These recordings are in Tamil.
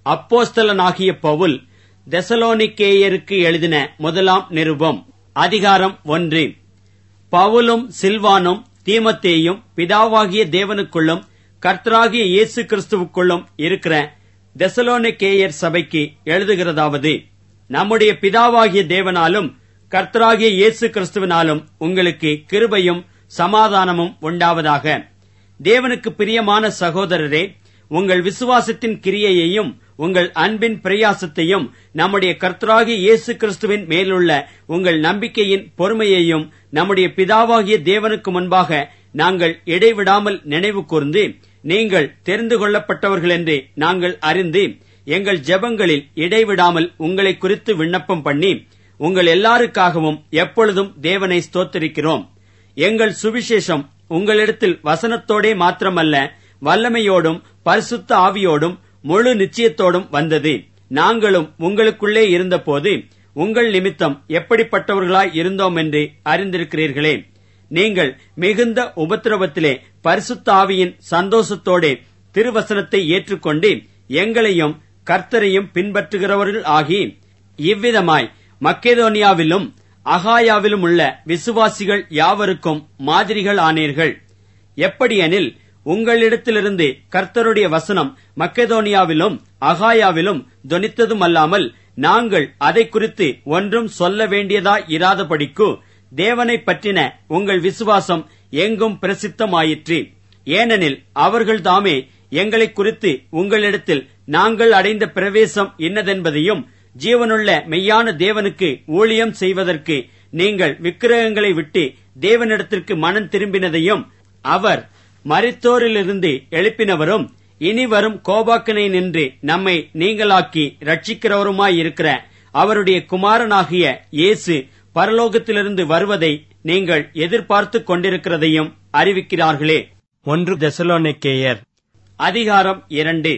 அப்போஸ்தலனாகிய பவுல் தெசலோனிக்கேயருக்கு எழுதின முதலாம் நிருபம் அதிகாரம் ஒன்று பவுலும் சில்வானும் தீமத்தேயும் பிதாவாகிய தேவனுக்குள்ளும் கர்த்தராகிய இயேசு கிறிஸ்துவுக்குள்ளும் இருக்கிற தெசலோனிக்கேயர் சபைக்கு எழுதுகிறதாவது நம்முடைய பிதாவாகிய தேவனாலும் கர்த்தராகிய இயேசு கிறிஸ்துவினாலும் உங்களுக்கு கிருபையும் சமாதானமும் உண்டாவதாக தேவனுக்கு பிரியமான சகோதரரே உங்கள் விசுவாசத்தின் கிரியையையும் உங்கள் அன்பின் பிரயாசத்தையும் நம்முடைய கர்த்தராகிய இயேசு கிறிஸ்துவின் மேலுள்ள உங்கள் நம்பிக்கையின் பொறுமையையும் நம்முடைய பிதாவாகிய தேவனுக்கு முன்பாக நாங்கள் இடைவிடாமல் நினைவு கூர்ந்து நீங்கள் தெரிந்து கொள்ளப்பட்டவர்கள் என்று நாங்கள் அறிந்து எங்கள் ஜெபங்களில் இடைவிடாமல் உங்களை குறித்து விண்ணப்பம் பண்ணி உங்கள் எல்லாருக்காகவும் எப்பொழுதும் தேவனை ஸ்தோத்தரிக்கிறோம் எங்கள் சுவிசேஷம் உங்களிடத்தில் வசனத்தோடே மாத்திரமல்ல வல்லமையோடும் பரிசுத்த ஆவியோடும் முழு நிச்சயத்தோடும் வந்தது நாங்களும் உங்களுக்குள்ளே இருந்தபோது உங்கள் நிமித்தம் எப்படிப்பட்டவர்களாய் இருந்தோம் என்று அறிந்திருக்கிறீர்களே நீங்கள் மிகுந்த உபத்திரவத்திலே பரிசுத்த ஆவியின் சந்தோஷத்தோடே திருவசனத்தை ஏற்றுக்கொண்டு எங்களையும் கர்த்தரையும் பின்பற்றுகிறவர்கள் ஆகி இவ்விதமாய் மக்கேதோனியாவிலும் அகாயாவிலும் உள்ள விசுவாசிகள் யாவருக்கும் மாதிரிகள் ஆனீர்கள் எப்படியெனில் உங்களிடத்திலிருந்து கர்த்தருடைய வசனம் மக்கெதோனியாவிலும் அகாயாவிலும் தொனித்ததுமல்லாமல் நாங்கள் அதை குறித்து ஒன்றும் சொல்ல வேண்டியதாய் இராதபடிக்கு தேவனை பற்றின உங்கள் விசுவாசம் எங்கும் பிரசித்தமாயிற்று ஏனெனில் அவர்கள் தாமே எங்களை குறித்து உங்களிடத்தில் நாங்கள் அடைந்த பிரவேசம் இன்னதென்பதையும் ஜீவனுள்ள மெய்யான தேவனுக்கு ஊழியம் செய்வதற்கு நீங்கள் விக்கிரகங்களை விட்டு தேவனிடத்திற்கு மனம் திரும்பினதையும் அவர் மரித்தோரிலிருந்து எழுப்பினவரும் இனி வரும் கோபாக்கனை நின்று நம்மை நீங்களாக்கி ரட்சிக்கிறவருமாயிருக்கிற அவருடைய குமாரனாகிய இயேசு பரலோகத்திலிருந்து வருவதை நீங்கள் எதிர்பார்த்து கொண்டிருக்கிறதையும் அறிவிக்கிறார்களே ஒன்று தெசலோனிக்கேயர் அதிகாரம் இரண்டு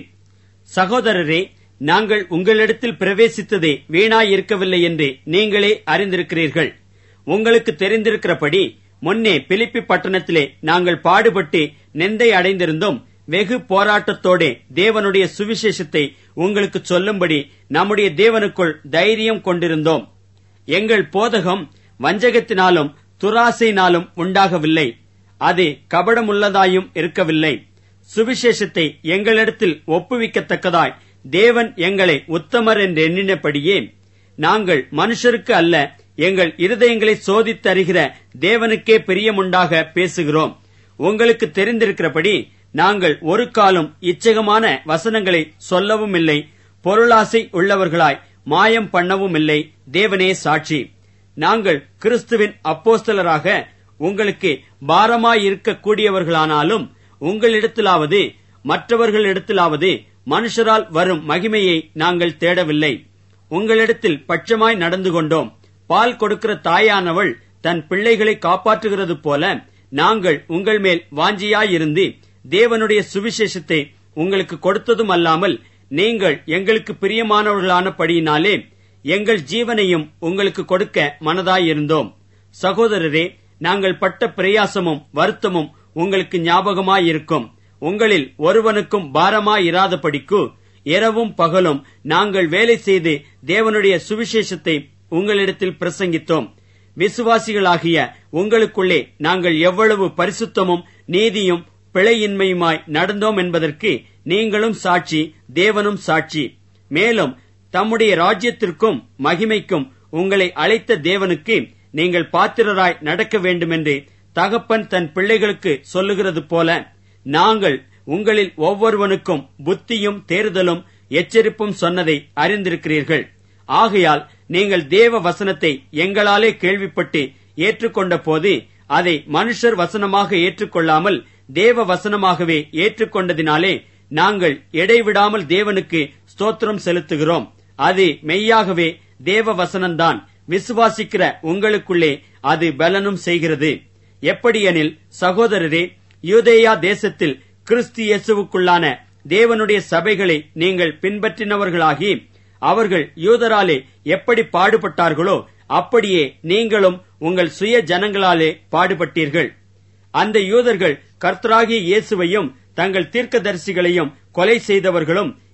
சகோதரரே நாங்கள் உங்களிடத்தில் பிரவேசித்ததே வீணாயிருக்கவில்லை என்று நீங்களே அறிந்திருக்கிறீர்கள் உங்களுக்கு தெரிந்திருக்கிறபடி முன்னே பிலிப்பி பட்டணத்திலே நாங்கள் பாடுபட்டு நெந்தை அடைந்திருந்தோம் வெகு போராட்டத்தோடே தேவனுடைய சுவிசேஷத்தை உங்களுக்கு சொல்லும்படி நம்முடைய தேவனுக்குள் தைரியம் கொண்டிருந்தோம் எங்கள் போதகம் வஞ்சகத்தினாலும் துராசையினாலும் உண்டாகவில்லை அது கபடமுள்ளதாயும் இருக்கவில்லை சுவிசேஷத்தை எங்களிடத்தில் ஒப்புவிக்கத்தக்கதாய் தேவன் எங்களை உத்தமர் என்று எண்ணினபடியே நாங்கள் மனுஷருக்கு அல்ல எங்கள் இருதயங்களை சோதித்தருகிற தேவனுக்கே பிரியமுண்டாக பேசுகிறோம் உங்களுக்கு தெரிந்திருக்கிறபடி நாங்கள் ஒரு காலம் இச்சகமான வசனங்களை சொல்லவும் இல்லை பொருளாசை உள்ளவர்களாய் மாயம் பண்ணவும் இல்லை தேவனே சாட்சி நாங்கள் கிறிஸ்துவின் அப்போஸ்தலராக உங்களுக்கு பாரமாயிருக்க கூடியவர்களானாலும் உங்களிடத்திலாவது மற்றவர்களிடத்திலாவது மனுஷரால் வரும் மகிமையை நாங்கள் தேடவில்லை உங்களிடத்தில் பட்சமாய் நடந்து கொண்டோம் பால் கொடுக்கிற தாயானவள் தன் பிள்ளைகளை காப்பாற்றுகிறது போல நாங்கள் உங்கள் மேல் வாஞ்சியாயிருந்து தேவனுடைய சுவிசேஷத்தை உங்களுக்கு கொடுத்ததும் அல்லாமல் நீங்கள் எங்களுக்கு பிரியமானவர்களானபடியினாலே எங்கள் ஜீவனையும் உங்களுக்கு கொடுக்க மனதாயிருந்தோம் சகோதரரே நாங்கள் பட்ட பிரயாசமும் வருத்தமும் உங்களுக்கு ஞாபகமாயிருக்கும் உங்களில் ஒருவனுக்கும் பாரமாயிராதபடிக்கு இரவும் பகலும் நாங்கள் வேலை செய்து தேவனுடைய சுவிசேஷத்தை உங்களிடத்தில் பிரசங்கித்தோம் விசுவாசிகளாகிய உங்களுக்குள்ளே நாங்கள் எவ்வளவு பரிசுத்தமும் நீதியும் பிழையின்மையுமாய் நடந்தோம் என்பதற்கு நீங்களும் சாட்சி தேவனும் சாட்சி மேலும் தம்முடைய ராஜ்யத்திற்கும் மகிமைக்கும் உங்களை அழைத்த தேவனுக்கு நீங்கள் பாத்திரராய் நடக்க வேண்டுமென்று தகப்பன் தன் பிள்ளைகளுக்கு சொல்லுகிறது போல நாங்கள் உங்களில் ஒவ்வொருவனுக்கும் புத்தியும் தேறுதலும் எச்சரிப்பும் சொன்னதை அறிந்திருக்கிறீர்கள் ஆகையால் நீங்கள் தேவ வசனத்தை எங்களாலே கேள்விப்பட்டு ஏற்றுக்கொண்ட போது அதை மனுஷர் வசனமாக ஏற்றுக்கொள்ளாமல் தேவ வசனமாகவே ஏற்றுக்கொண்டதினாலே நாங்கள் இடைவிடாமல் தேவனுக்கு ஸ்தோத்திரம் செலுத்துகிறோம் அது மெய்யாகவே தேவ வசனம்தான் விசுவாசிக்கிற உங்களுக்குள்ளே அது பலனும் செய்கிறது எப்படியெனில் சகோதரரே யூதேயா தேசத்தில் கிறிஸ்து இயேசுவுக்குள்ளான தேவனுடைய சபைகளை நீங்கள் பின்பற்றினவர்களாகி அவர்கள் யூதராலே எப்படி பாடுபட்டார்களோ அப்படியே நீங்களும் உங்கள் சுய ஜனங்களாலே பாடுபட்டீர்கள் அந்த யூதர்கள் கர்த்தராகிய இயேசுவையும் தங்கள் தீர்க்கதரிசிகளையும் கொலை செய்தவர்களும்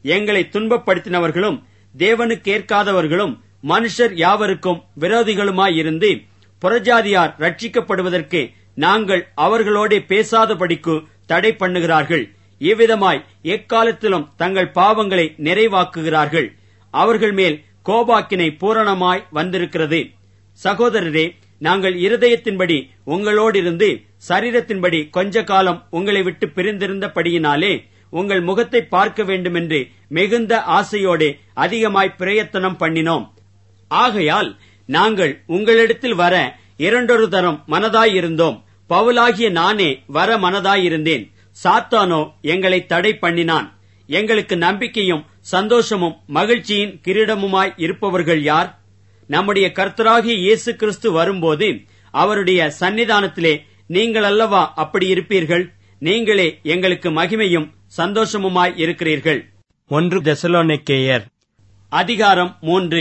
எங்களை துன்பப்படுத்தினவர்களும் தேவனுக்கேற்காதவர்களும் மனுஷர் யாவருக்கும் விரோதிகளுமாயிருந்து புறஜாதியார் ரட்சிக்கப்படுவதற்கு நாங்கள் அவர்களோடே பேசாதபடிக்கு தடை பண்ணுகிறார்கள் இவ்விதமாய் எக்காலத்திலும் தங்கள் பாவங்களை நிறைவாக்குகிறார்கள் அவர்கள் மேல் கோபாக்கினை பூரணமாய் வந்திருக்கிறது சகோதரரே நாங்கள் இருதயத்தின்படி உங்களோடிருந்து சரீரத்தின்படி கொஞ்ச காலம் உங்களை விட்டு பிரிந்திருந்தபடியினாலே உங்கள் முகத்தை பார்க்க வேண்டுமென்று மிகுந்த ஆசையோடு அதிகமாய் பிரயத்தனம் பண்ணினோம் ஆகையால் நாங்கள் உங்களிடத்தில் வர இரண்டொரு தரம் மனதாயிருந்தோம் பவுலாகிய நானே வர மனதாயிருந்தேன் சாத்தானோ எங்களை தடை பண்ணினான் எங்களுக்கு நம்பிக்கையும் சந்தோஷமும் மகிழ்ச்சியின் கிரீடமுமாய் இருப்பவர்கள் யார் நம்முடைய கர்த்தராகிய இயேசு கிறிஸ்து வரும்போது அவருடைய சன்னிதானத்திலே நீங்கள் அல்லவா அப்படி இருப்பீர்கள் நீங்களே எங்களுக்கு மகிமையும் சந்தோஷமுமாய் இருக்கிறீர்கள் ஒன்று தெசலோனிக்கேயர் அதிகாரம் மூன்று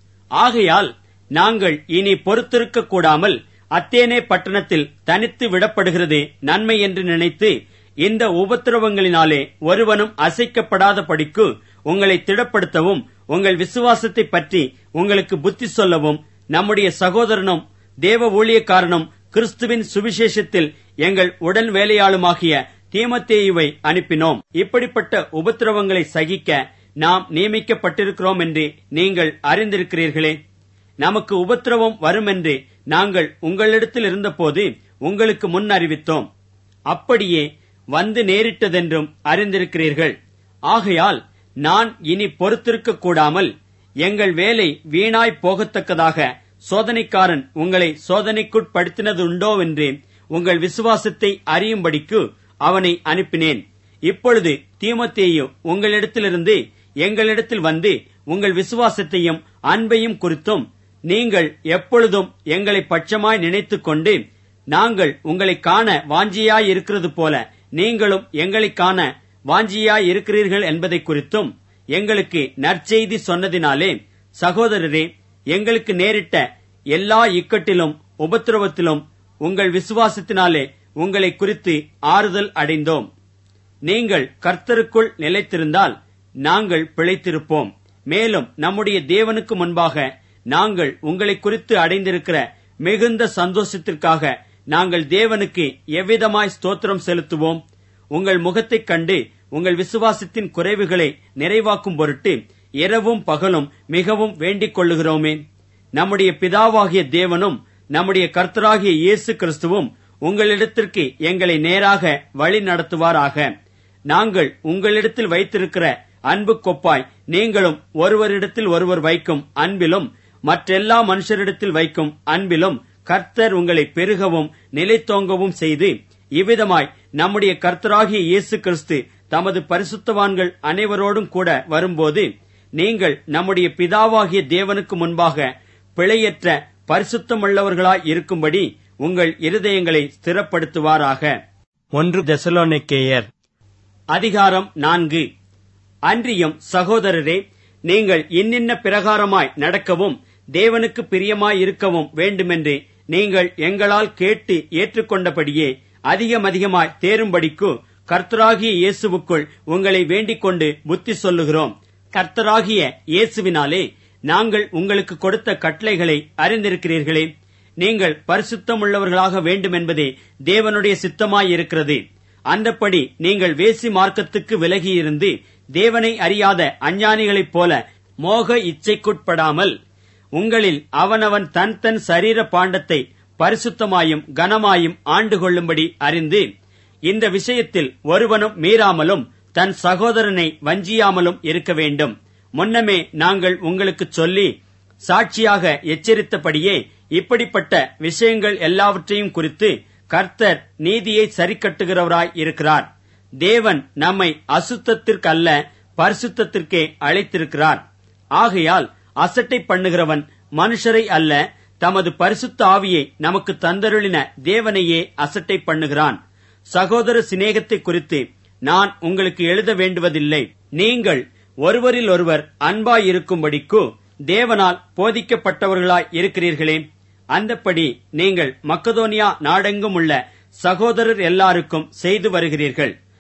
ஆகையால் நாங்கள் இனி பொறுத்திருக்க கூடாமல் அத்தேனே பட்டணத்தில் தனித்து விடப்படுகிறது நன்மை என்று நினைத்து இந்த உபத்திரவங்களினாலே ஒருவனும் அசைக்கப்படாத படிக்கு உங்களை திடப்படுத்தவும் உங்கள் விசுவாசத்தை பற்றி உங்களுக்கு புத்தி சொல்லவும் நம்முடைய சகோதரனும் தேவ ஊழியக்காரனும் கிறிஸ்துவின் சுவிசேஷத்தில் எங்கள் உடன் வேலையாளுமாகிய தீமத்தேயுவை அனுப்பினோம் இப்படிப்பட்ட உபத்திரவங்களை சகிக்க நாம் நியமிக்கப்பட்டிருக்கிறோம் என்று நீங்கள் அறிந்திருக்கிறீர்களே நமக்கு உபத்திரவம் வரும் என்று நாங்கள் உங்களிடத்தில் இருந்தபோது உங்களுக்கு முன் அறிவித்தோம் அப்படியே வந்து நேரிட்டதென்றும் அறிந்திருக்கிறீர்கள் ஆகையால் நான் இனி பொறுத்திருக்க கூடாமல் எங்கள் வேலை வீணாய் போகத்தக்கதாக சோதனைக்காரன் உங்களை சோதனைக்குட்படுத்தினதுண்டோ என்று உங்கள் விசுவாசத்தை அறியும்படிக்கு அவனை அனுப்பினேன் இப்பொழுது தீமத்தேயு உங்களிடத்திலிருந்து எங்களிடத்தில் வந்து உங்கள் விசுவாசத்தையும் அன்பையும் குறித்தும் நீங்கள் எப்பொழுதும் எங்களை பட்சமாய் நினைத்துக் கொண்டு நாங்கள் உங்களை காண வாஞ்சியாய் இருக்கிறது போல நீங்களும் எங்களை காண வாஞ்சியாய் இருக்கிறீர்கள் என்பதை குறித்தும் எங்களுக்கு நற்செய்தி சொன்னதினாலே சகோதரரே எங்களுக்கு நேரிட்ட எல்லா இக்கட்டிலும் உபத்திரவத்திலும் உங்கள் விசுவாசத்தினாலே உங்களை குறித்து ஆறுதல் அடைந்தோம் நீங்கள் கர்த்தருக்குள் நிலைத்திருந்தால் நாங்கள் பிழைத்திருப்போம் மேலும் நம்முடைய தேவனுக்கு முன்பாக நாங்கள் உங்களை குறித்து அடைந்திருக்கிற மிகுந்த சந்தோஷத்திற்காக நாங்கள் தேவனுக்கு எவ்விதமாய் ஸ்தோத்திரம் செலுத்துவோம் உங்கள் முகத்தைக் கண்டு உங்கள் விசுவாசத்தின் குறைவுகளை நிறைவாக்கும் பொருட்டு இரவும் பகலும் மிகவும் வேண்டிக் கொள்ளுகிறோமே நம்முடைய பிதாவாகிய தேவனும் நம்முடைய கர்த்தராகிய இயேசு கிறிஸ்துவும் உங்களிடத்திற்கு எங்களை நேராக வழி நடத்துவாராக நாங்கள் உங்களிடத்தில் வைத்திருக்கிற அன்பு கொப்பாய் நீங்களும் ஒருவரிடத்தில் ஒருவர் வைக்கும் அன்பிலும் மற்றெல்லா மனுஷரிடத்தில் வைக்கும் அன்பிலும் கர்த்தர் உங்களை பெருகவும் நிலைத்தோங்கவும் செய்து இவ்விதமாய் நம்முடைய கர்த்தராகிய இயேசு கிறிஸ்து தமது பரிசுத்தவான்கள் அனைவரோடும் கூட வரும்போது நீங்கள் நம்முடைய பிதாவாகிய தேவனுக்கு முன்பாக பிழையற்ற பரிசுத்தமுள்ளவர்களாய் இருக்கும்படி உங்கள் இருதயங்களை ஸ்திரப்படுத்துவாராக ஒன்று தெசலோனிக்கேயர் அதிகாரம் நான்கு அன்றியும் சகோதரரே நீங்கள் இன்னின்ன பிரகாரமாய் நடக்கவும் தேவனுக்கு பிரியமாய் இருக்கவும் வேண்டுமென்று நீங்கள் எங்களால் கேட்டு ஏற்றுக்கொண்டபடியே அதிகம் அதிகமாய் தேரும்படிக்கு கர்த்தராகிய இயேசுவுக்குள் உங்களை வேண்டிக் கொண்டு புத்தி சொல்லுகிறோம் கர்த்தராகிய இயேசுவினாலே நாங்கள் உங்களுக்கு கொடுத்த கட்டளைகளை அறிந்திருக்கிறீர்களே நீங்கள் பரிசுத்தமுள்ளவர்களாக வேண்டுமென்பதே தேவனுடைய சித்தமாயிருக்கிறது அந்தப்படி நீங்கள் வேசி மார்க்கத்துக்கு விலகியிருந்து தேவனை அறியாத அஞ்ஞானிகளைப் போல மோக இச்சைக்குட்படாமல் உங்களில் அவனவன் தன் தன் சரீர பாண்டத்தை பரிசுத்தமாயும் கனமாயும் ஆண்டு கொள்ளும்படி அறிந்து இந்த விஷயத்தில் ஒருவனும் மீறாமலும் தன் சகோதரனை வஞ்சியாமலும் இருக்க வேண்டும் முன்னமே நாங்கள் உங்களுக்கு சொல்லி சாட்சியாக எச்சரித்தபடியே இப்படிப்பட்ட விஷயங்கள் எல்லாவற்றையும் குறித்து கர்த்தர் நீதியை சரிக்கட்டுகிறவராய் இருக்கிறார் தேவன் நம்மை அசுத்தத்திற்கல்ல பரிசுத்தத்திற்கே அழைத்திருக்கிறார் ஆகையால் அசட்டை பண்ணுகிறவன் மனுஷரை அல்ல தமது பரிசுத்த ஆவியை நமக்கு தந்தருளின தேவனையே அசட்டை பண்ணுகிறான் சகோதர சிநேகத்தை குறித்து நான் உங்களுக்கு எழுத வேண்டுவதில்லை நீங்கள் ஒருவரில் ஒருவர் அன்பாயிருக்கும்படிக்கு தேவனால் போதிக்கப்பட்டவர்களாய் இருக்கிறீர்களே அந்தப்படி நீங்கள் மக்கதோனியா நாடெங்கும் உள்ள சகோதரர் எல்லாருக்கும் செய்து வருகிறீர்கள்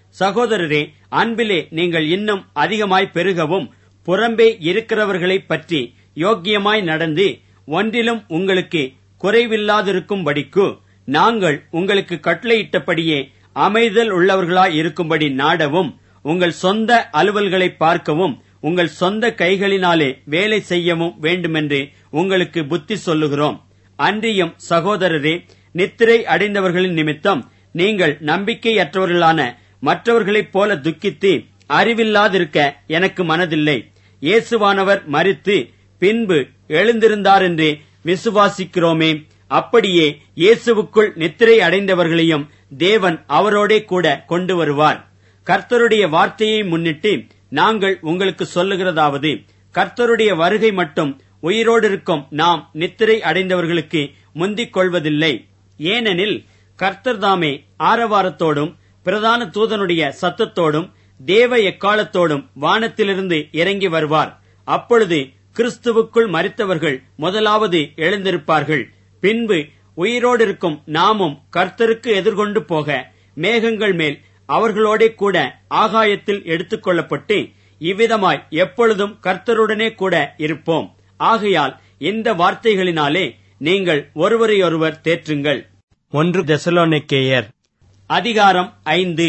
சகோதரரே அன்பிலே நீங்கள் இன்னும் அதிகமாய் பெருகவும் புறம்பே இருக்கிறவர்களைப் பற்றி யோக்கியமாய் நடந்து ஒன்றிலும் உங்களுக்கு குறைவில்லாதிருக்கும்படிக்கு நாங்கள் உங்களுக்கு கட்டளையிட்டபடியே அமைதல் உள்ளவர்களாய் இருக்கும்படி நாடவும் உங்கள் சொந்த அலுவல்களை பார்க்கவும் உங்கள் சொந்த கைகளினாலே வேலை செய்யவும் வேண்டுமென்று உங்களுக்கு புத்தி சொல்லுகிறோம் அன்றியும் சகோதரரே நித்திரை அடைந்தவர்களின் நிமித்தம் நீங்கள் நம்பிக்கையற்றவர்களான மற்றவர்களைப் போல துக்கித்து அறிவில்லாதிருக்க எனக்கு மனதில்லை இயேசுவானவர் மறித்து பின்பு எழுந்திருந்தார் என்று விசுவாசிக்கிறோமே அப்படியே இயேசுவுக்குள் நித்திரை அடைந்தவர்களையும் தேவன் அவரோடே கூட கொண்டு வருவார் கர்த்தருடைய வார்த்தையை முன்னிட்டு நாங்கள் உங்களுக்கு சொல்லுகிறதாவது கர்த்தருடைய வருகை மட்டும் உயிரோடு இருக்கும் நாம் நித்திரை அடைந்தவர்களுக்கு முந்திக் கொள்வதில்லை ஏனெனில் கர்த்தர் தாமே ஆரவாரத்தோடும் பிரதான தூதனுடைய சத்தத்தோடும் தேவ எக்காலத்தோடும் வானத்திலிருந்து இறங்கி வருவார் அப்பொழுது கிறிஸ்துவுக்குள் மறித்தவர்கள் முதலாவது எழுந்திருப்பார்கள் பின்பு உயிரோடு இருக்கும் நாமும் கர்த்தருக்கு எதிர்கொண்டு போக மேகங்கள் மேல் அவர்களோடே கூட ஆகாயத்தில் எடுத்துக் கொள்ளப்பட்டு இவ்விதமாய் எப்பொழுதும் கர்த்தருடனே கூட இருப்போம் ஆகையால் இந்த வார்த்தைகளினாலே நீங்கள் ஒருவரையொருவர் தேற்றுங்கள் ஒன்று தெசலோனிக்கேயர் அதிகாரம் ஐந்து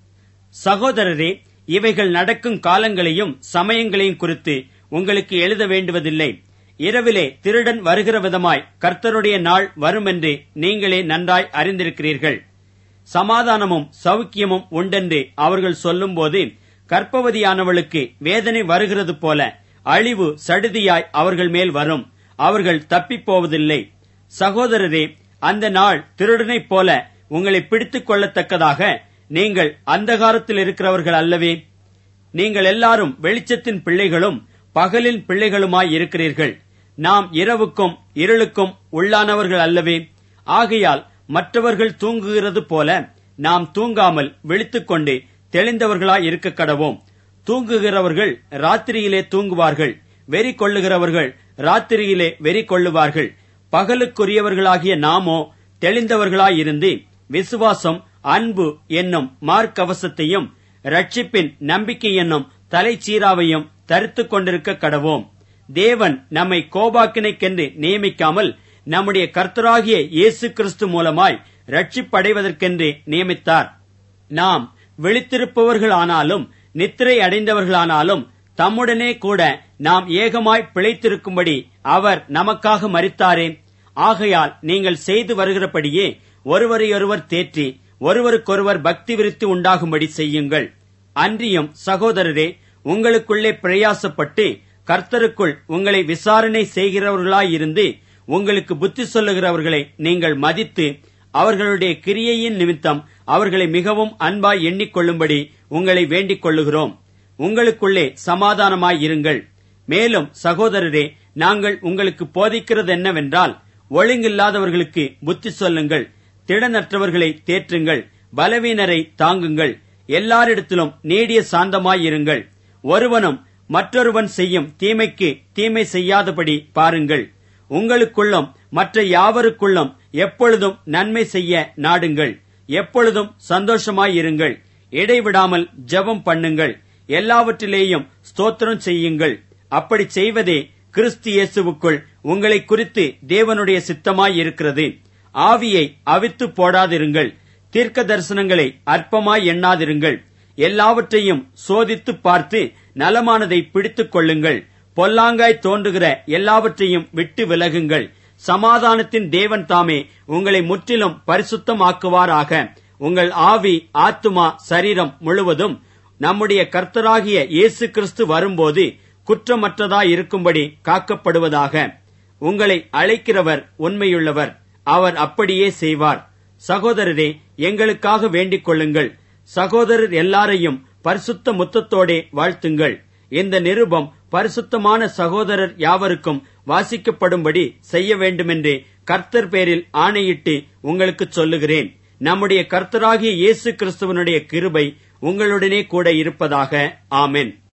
சகோதரரே இவைகள் நடக்கும் காலங்களையும் சமயங்களையும் குறித்து உங்களுக்கு எழுத வேண்டுவதில்லை இரவிலே திருடன் வருகிற விதமாய் கர்த்தருடைய நாள் வருமென்று நீங்களே நன்றாய் அறிந்திருக்கிறீர்கள் சமாதானமும் சௌக்கியமும் உண்டென்று அவர்கள் சொல்லும்போது கற்பவதியானவளுக்கு வேதனை வருகிறது போல அழிவு சடுதியாய் அவர்கள் மேல் வரும் அவர்கள் தப்பிப் போவதில்லை சகோதரரே அந்த நாள் திருடனைப் போல உங்களை பிடித்துக் கொள்ளத்தக்கதாக நீங்கள் அந்தகாரத்தில் இருக்கிறவர்கள் அல்லவே நீங்கள் எல்லாரும் வெளிச்சத்தின் பிள்ளைகளும் பகலின் பிள்ளைகளுமாய் இருக்கிறீர்கள் நாம் இரவுக்கும் இருளுக்கும் உள்ளானவர்கள் அல்லவே ஆகையால் மற்றவர்கள் தூங்குகிறது போல நாம் தூங்காமல் விழித்துக்கொண்டு தெளிந்தவர்களாய் இருக்க கடவோம் தூங்குகிறவர்கள் ராத்திரியிலே தூங்குவார்கள் வெறி கொள்ளுகிறவர்கள் ராத்திரியிலே வெறி கொள்ளுவார்கள் பகலுக்குரியவர்களாகிய நாமோ தெளிந்தவர்களாயிருந்து விசுவாசம் அன்பு என்னும் மார்க்கவசத்தையும் ரட்சிப்பின் நம்பிக்கை என்னும் தலைச்சீராவையும் தரித்துக் கொண்டிருக்க கடவோம் தேவன் நம்மை கோபாக்கினைக்கென்று நியமிக்காமல் நம்முடைய கர்த்தராகிய இயேசு கிறிஸ்து மூலமாய் ரட்சிப்படைவதற்கென்று நியமித்தார் நாம் விழித்திருப்பவர்களானாலும் நித்திரை அடைந்தவர்களானாலும் தம்முடனே கூட நாம் ஏகமாய் பிழைத்திருக்கும்படி அவர் நமக்காக மறித்தாரே ஆகையால் நீங்கள் செய்து வருகிறபடியே ஒருவரையொருவர் தேற்றி ஒருவருக்கொருவர் பக்தி விருத்தி உண்டாகும்படி செய்யுங்கள் அன்றியும் சகோதரரே உங்களுக்குள்ளே பிரயாசப்பட்டு கர்த்தருக்குள் உங்களை விசாரணை செய்கிறவர்களாயிருந்து உங்களுக்கு புத்தி சொல்லுகிறவர்களை நீங்கள் மதித்து அவர்களுடைய கிரியையின் நிமித்தம் அவர்களை மிகவும் அன்பாய் எண்ணிக்கொள்ளும்படி உங்களை வேண்டிக் கொள்ளுகிறோம் உங்களுக்குள்ளே சமாதானமாய் இருங்கள் மேலும் சகோதரரே நாங்கள் உங்களுக்கு போதிக்கிறது என்னவென்றால் ஒழுங்கில்லாதவர்களுக்கு புத்தி சொல்லுங்கள் திடனற்றவர்களை தேற்றுங்கள் பலவீனரை தாங்குங்கள் எல்லாரிடத்திலும் நீடிய சாந்தமாயிருங்கள் ஒருவனும் மற்றொருவன் செய்யும் தீமைக்கு தீமை செய்யாதபடி பாருங்கள் உங்களுக்குள்ளும் மற்ற யாவருக்குள்ளும் எப்பொழுதும் நன்மை செய்ய நாடுங்கள் எப்பொழுதும் சந்தோஷமாயிருங்கள் இடைவிடாமல் ஜெபம் பண்ணுங்கள் எல்லாவற்றிலேயும் ஸ்தோத்திரம் செய்யுங்கள் அப்படி செய்வதே கிறிஸ்து இயேசுவுக்குள் உங்களை குறித்து தேவனுடைய சித்தமாய் இருக்கிறது ஆவியை அவித்து போடாதிருங்கள் தீர்க்க தரிசனங்களை அற்பமாய் எண்ணாதிருங்கள் எல்லாவற்றையும் சோதித்து பார்த்து நலமானதை பிடித்துக் கொள்ளுங்கள் பொல்லாங்காய் தோன்றுகிற எல்லாவற்றையும் விட்டு விலகுங்கள் சமாதானத்தின் தேவன் தாமே உங்களை முற்றிலும் பரிசுத்தமாக்குவாராக உங்கள் ஆவி ஆத்துமா சரீரம் முழுவதும் நம்முடைய கர்த்தராகிய இயேசு கிறிஸ்து வரும்போது குற்றமற்றதாயிருக்கும்படி காக்கப்படுவதாக உங்களை அழைக்கிறவர் உண்மையுள்ளவர் அவர் அப்படியே செய்வார் சகோதரரே எங்களுக்காக வேண்டிக் கொள்ளுங்கள் சகோதரர் எல்லாரையும் பரிசுத்த முத்தத்தோடே வாழ்த்துங்கள் இந்த நிருபம் பரிசுத்தமான சகோதரர் யாவருக்கும் வாசிக்கப்படும்படி செய்ய வேண்டுமென்று கர்த்தர் பேரில் ஆணையிட்டு உங்களுக்கு சொல்லுகிறேன் நம்முடைய கர்த்தராகிய இயேசு கிறிஸ்துவனுடைய கிருபை உங்களுடனே கூட இருப்பதாக ஆமென்